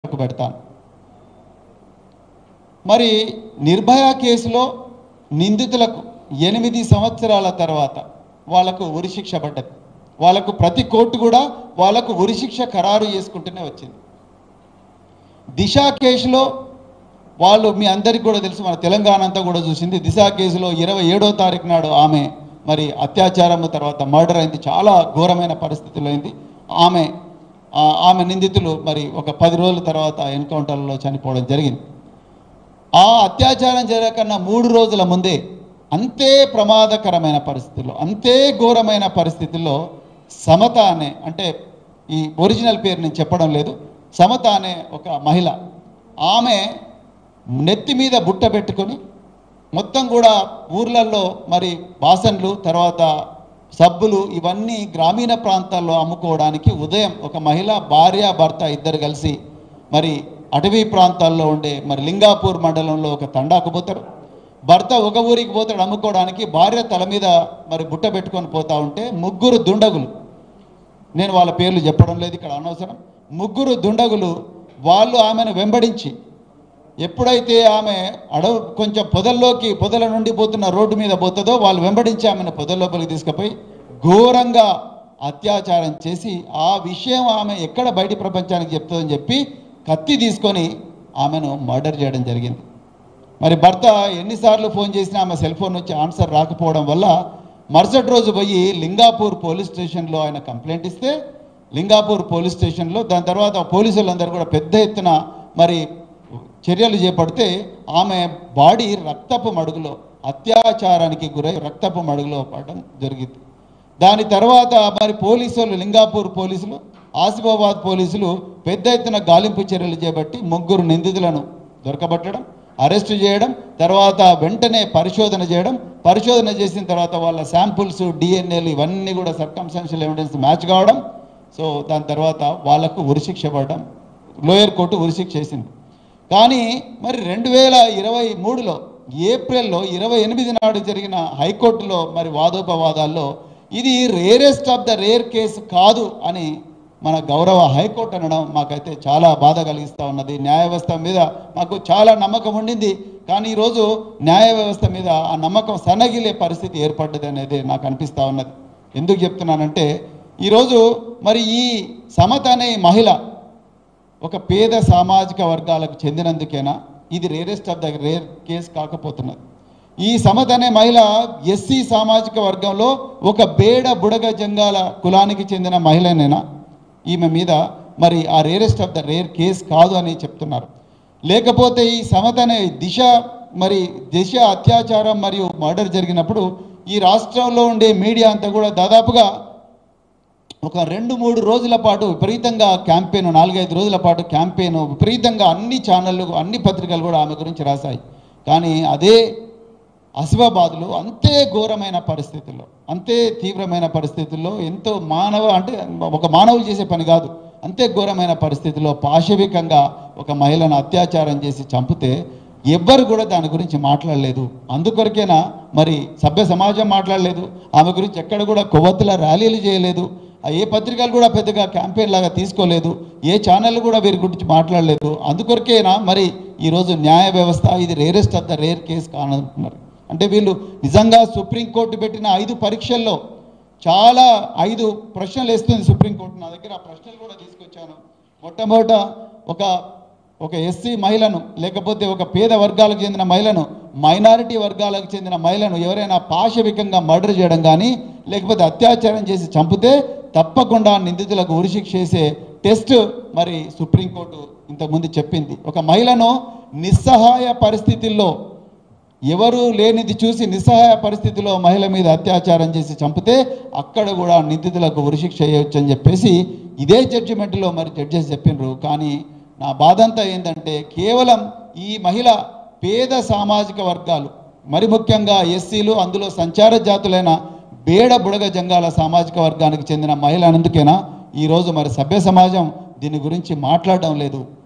వరకు పెడతాను మరి నిర్భయ కేసులో నిందితులకు ఎనిమిది సంవత్సరాల తర్వాత వాళ్లకు ఉరిశిక్ష పడ్డది వాళ్ళకు ప్రతి కోర్టు కూడా వాళ్ళకు ఉరిశిక్ష ఖరారు చేసుకుంటూనే వచ్చింది దిశ కేసులో వాళ్ళు మీ అందరికీ కూడా తెలుసు మన తెలంగాణ అంతా కూడా చూసింది దిశ కేసులో ఇరవై ఏడో తారీఖు నాడు ఆమె మరి అత్యాచారము తర్వాత మర్డర్ అయింది చాలా ఘోరమైన పరిస్థితులు అయింది ఆమె ఆ, ఆమె నిందితులు మరి ఒక పది రోజుల తర్వాత ఎన్కౌంటర్లో చనిపోవడం జరిగింది ఆ అత్యాచారం జరగకన్నా మూడు రోజుల ముందే అంతే ప్రమాదకరమైన పరిస్థితుల్లో అంతే ఘోరమైన పరిస్థితుల్లో సమత అనే అంటే ఈ ఒరిజినల్ పేరు నేను చెప్పడం లేదు సమత అనే ఒక మహిళ ఆమె నెత్తి మీద బుట్ట పెట్టుకొని మొత్తం కూడా ఊర్లలో మరి బాసన్లు తర్వాత సబ్బులు ఇవన్నీ గ్రామీణ ప్రాంతాల్లో అమ్ముకోవడానికి ఉదయం ఒక మహిళ భార్య భర్త ఇద్దరు కలిసి మరి అటవీ ప్రాంతాల్లో ఉండే మరి లింగాపూర్ మండలంలో ఒక తండాకు పోతారు భర్త ఒక ఊరికి పోతాడు అమ్ముకోవడానికి భార్య తల మీద మరి బుట్ట పెట్టుకొని పోతా ఉంటే ముగ్గురు దుండగులు నేను వాళ్ళ పేర్లు చెప్పడం లేదు ఇక్కడ అనవసరం ముగ్గురు దుండగులు వాళ్ళు ఆమెను వెంబడించి ఎప్పుడైతే ఆమె అడవు కొంచెం పొదల్లోకి పొదల నుండి పోతున్న రోడ్డు మీద పోతుందో వాళ్ళు వెంబడించి ఆమెను పొదల లోపలికి తీసుకుపోయి ఘోరంగా అత్యాచారం చేసి ఆ విషయం ఆమె ఎక్కడ బయటి ప్రపంచానికి చెప్తుందని చెప్పి కత్తి తీసుకొని ఆమెను మర్డర్ చేయడం జరిగింది మరి భర్త ఎన్నిసార్లు ఫోన్ చేసినా ఆమె సెల్ ఫోన్ నుంచి ఆన్సర్ రాకపోవడం వల్ల మరుసటి రోజు పోయి లింగాపూర్ పోలీస్ స్టేషన్లో ఆయన కంప్లైంట్ ఇస్తే లింగాపూర్ పోలీస్ స్టేషన్లో దాని తర్వాత పోలీసులందరూ కూడా పెద్ద ఎత్తున మరి చర్యలు చేపడితే ఆమె బాడీ రక్తపు మడుగులో అత్యాచారానికి గురై రక్తపు మడుగులో పడడం జరిగింది దాని తర్వాత మరి పోలీసులు లింగాపూర్ పోలీసులు ఆసిఫాబాద్ పోలీసులు పెద్ద ఎత్తున గాలింపు చర్యలు చేపట్టి ముగ్గురు నిందితులను దొరకబట్టడం అరెస్టు చేయడం తర్వాత వెంటనే పరిశోధన చేయడం పరిశోధన చేసిన తర్వాత వాళ్ళ శాంపుల్స్ డిఎన్ఏలు ఇవన్నీ కూడా సర్కమ్స్టాన్షియల్ ఎవిడెన్స్ మ్యాచ్ కావడం సో దాని తర్వాత వాళ్ళకు ఉరిశిక్ష పడడం లోయర్ కోర్టు ఉరిశిక్ష చేసింది కానీ మరి రెండు వేల ఇరవై మూడులో ఏప్రిల్లో ఇరవై ఎనిమిది నాడు జరిగిన హైకోర్టులో మరి వాదోపవాదాల్లో ఇది rarest of the rare case కాదు అని మన గౌరవ హైకోర్టు అనడం మాకైతే చాలా బాధ కలిగిస్తూ ఉన్నది న్యాయ వ్యవస్థ మీద మాకు చాలా నమ్మకం ఉండింది కానీ ఈరోజు న్యాయ వ్యవస్థ మీద ఆ నమ్మకం సన్నగిలే పరిస్థితి ఏర్పడ్డది అనేది నాకు అనిపిస్తూ ఉన్నది ఎందుకు చెప్తున్నానంటే ఈరోజు మరి ఈ సమత అనే ఈ మహిళ ఒక పేద సామాజిక వర్గాలకు చెందినందుకేనా ఇది rarest of the rare case కాకపోతున్నది ఈ సమత అనే మహిళ ఎస్సీ సామాజిక వర్గంలో ఒక బేడ బుడగ జంగాల కులానికి చెందిన మహిళనేనా ఈమె మీద మరి ఆ rarest of the rare case కాదు అని చెప్తున్నారు లేకపోతే ఈ సమత అనే దిశ మరి దిశ అత్యాచారం మరియు మర్డర్ జరిగినప్పుడు ఈ రాష్ట్రంలో ఉండే మీడియా అంతా కూడా దాదాపుగా ఒక రెండు మూడు రోజుల పాటు విపరీతంగా క్యాంపెయిన్ నాలుగైదు రోజుల పాటు క్యాంపెయిన్ విపరీతంగా అన్ని ఛానళ్ళు అన్ని పత్రికలు కూడా ఆమె గురించి రాశాయి కానీ అదే ఆసిఫాబాద్లో అంతే ఘోరమైన పరిస్థితుల్లో అంతే తీవ్రమైన పరిస్థితుల్లో ఎంతో మానవ అంటే ఒక మానవులు చేసే పని కాదు అంతే ఘోరమైన పరిస్థితుల్లో పాశవికంగా ఒక మహిళను అత్యాచారం చేసి చంపితే ఎవ్వరు కూడా దాని గురించి మాట్లాడలేదు అందుకొరకేనా మరి సభ్య సమాజం మాట్లాడలేదు ఆమె గురించి ఎక్కడ కూడా కొవ్వొత్తుల ర్యాలీలు చేయలేదు ఆ ఏ పత్రికలు కూడా పెద్దగా క్యాంపెయిన్ లాగా తీసుకోలేదు ఏ ఛానల్ కూడా వీరి గురించి మాట్లాడలేదు అందుకొరకేనా మరి ఈరోజు న్యాయ వ్యవస్థ ఇది rarest of the rare case కానంటున్నారు అంటే వీళ్ళు నిజంగా సుప్రీంకోర్టు పెట్టిన ఐదు పరీక్షల్లో చాలా ఐదు ప్రశ్నలు వేస్తుంది సుప్రీంకోర్టు నా దగ్గర ఆ ప్రశ్నలు కూడా తీసుకొచ్చాను మొట్టమొదట ఒక ఒక ఎస్సీ మహిళను లేకపోతే ఒక పేద వర్గాలకు చెందిన మహిళను మైనారిటీ వర్గాలకు చెందిన మహిళను ఎవరైనా పాశవికంగా మర్డర్ చేయడం కానీ లేకపోతే అత్యాచారం చేసి చంపితే తప్పకుండా నిందితులకు ఉరిశిక్ష చేసే టెస్ట్ మరి సుప్రీంకోర్టు ఇంతకుముందు చెప్పింది ఒక మహిళను నిస్సహాయ పరిస్థితుల్లో ఎవరు లేనిది చూసి నిస్సహాయ పరిస్థితిలో మహిళ మీద అత్యాచారం చేసి చంపితే అక్కడ కూడా నిందితులకు ఉరిశిక్ష చేయొచ్చు అని చెప్పేసి ఇదే జడ్జిమెంట్లో మరి జడ్జెస్ చెప్పిండ్రు కానీ నా బాధ అంతా ఏంటంటే కేవలం ఈ మహిళ పేద సామాజిక వర్గాలు మరి ముఖ్యంగా ఎస్సీలు అందులో సంచార జాతులైన బేడ బుడగ జంగాల సామాజిక వర్గానికి చెందిన మహిళ అందుకేనా ఈరోజు మరి సభ్య సమాజం దీని గురించి మాట్లాడడం లేదు